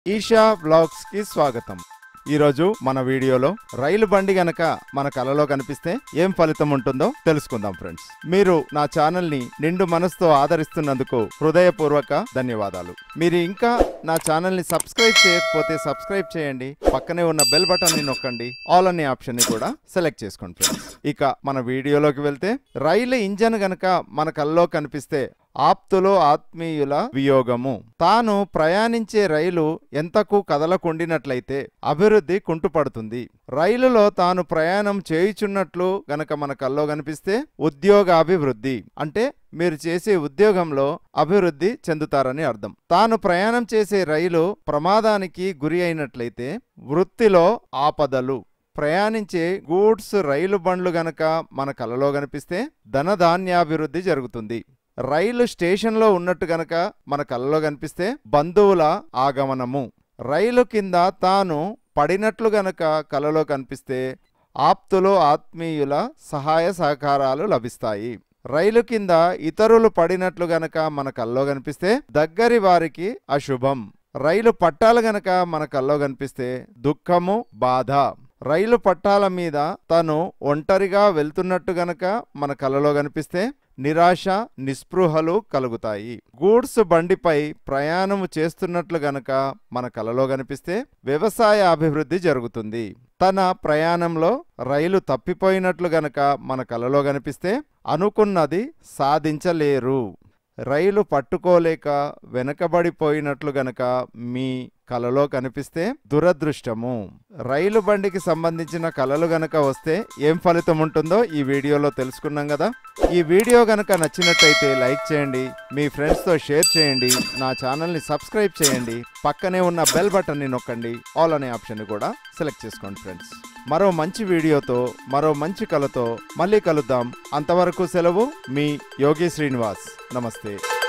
Isha blogs కి స్వాగతం ఈరోజు మన వీడియోలో రైలు బండి గనక మన కలలో కనిపిస్తే ఏం ఫలితం ఉంటుందో తెలుసుకుందాం ఫ్రెండ్స్ మీరు నా ఛానల్ ని నిండు మనసుతో ఆదరిస్తున్నందుకు హృదయపూర్వక ధన్యవాదాలు మీరు ఇంకా నా ఛానల్ ని సబ్స్క్రైబ్ చేయకపోతే సబ్స్క్రైబ్ చేయండి పక్కనే ఉన్న బెల్ బటన్ ని నొక్కండి ఆల్ అనే ఆప్షన్ ని కూడా సెలెక్ట్ చేసుకోండి ఫ్రెండ్స్ ఇక మన వీడియోలోకి వెళ్తే రైలు ఇంజన్ గనక మన కల్లో కనిపిస్తే ఆప్తులో ఆత్మీయుల వియోగము తాను ప్రయాణించే రైలు ఎంతకు కదలకుండినట్లయితే అభివృద్ధి కుంటుపడుతుంది రైలులో తాను ప్రయాణం చేయుచున్నట్లు గనక మన కల్లో కనిపిస్తే ఉద్యోగాభివృద్ధి అంటే మీరు చేసే ఉద్యోగంలో అభివృద్ధి చెందుతారని అర్థం తాను ప్రయాణం చేసే రైలు ప్రమాదానికి గురి అయినట్లయితే వృత్తిలో ఆపదలు ప్రయాణించే గూడ్స్ రైలు బండ్లు గనక మన కలలో కనిపిస్తే ధనధాన్యాభివృద్ధి జరుగుతుంది రైలు స్టేషన్లో ఉన్నట్టు గనక మన కలలో కనిపిస్తే బంధువుల ఆగమనము రైలు కింద తాను పడినట్లు గనక కలలో కనిపిస్తే ఆప్తులు ఆత్మీయుల సహాయ సహకారాలు లభిస్తాయి రైలు కింద ఇతరులు పడినట్లు గనక మన కల్లో కనిపిస్తే దగ్గరి వారికి అశుభం రైలు పట్టాలు గనక మన కల్లో కనిపిస్తే దుఃఖము బాధ రైలు పట్టాల మీద తను ఒంటరిగా వెళ్తున్నట్టు గనక మన కలలో కనిపిస్తే నిరాశ నిస్పృహలు కలుగుతాయి గూడ్స్ బండిపై ప్రయాణము చేస్తున్నట్లు గనక మన కలలో కనిపిస్తే వ్యవసాయ అభివృద్ధి జరుగుతుంది తన ప్రయాణంలో రైలు తప్పిపోయినట్లు గనక మన కలలో కనిపిస్తే అనుకున్నది సాధించలేరు రైలు పట్టుకోలేక వెనకబడిపోయినట్లు గనక మీ కలలో కనిపిస్తే దురదృష్టము రైలు బండికి సంబంధించిన కలలు గనక వస్తే ఏం ఫలితం ఉంటుందో ఈ వీడియోలో తెలుసుకున్నాం కదా ఈ వీడియో గనక నచ్చినట్టయితే లైక్ చేయండి మీ ఫ్రెండ్స్తో షేర్ చేయండి నా ఛానల్ని సబ్స్క్రైబ్ చేయండి పక్కనే ఉన్న బెల్ బటన్ని నొక్కండి ఆల్ అనే ఆప్షన్ కూడా సెలెక్ట్ చేసుకోండి ఫ్రెండ్స్ మరో మంచి వీడియోతో మరో మంచి కలతో మళ్ళీ కలుద్దాం అంతవరకు సెలవు మీ యోగి శ్రీనివాస్ నమస్తే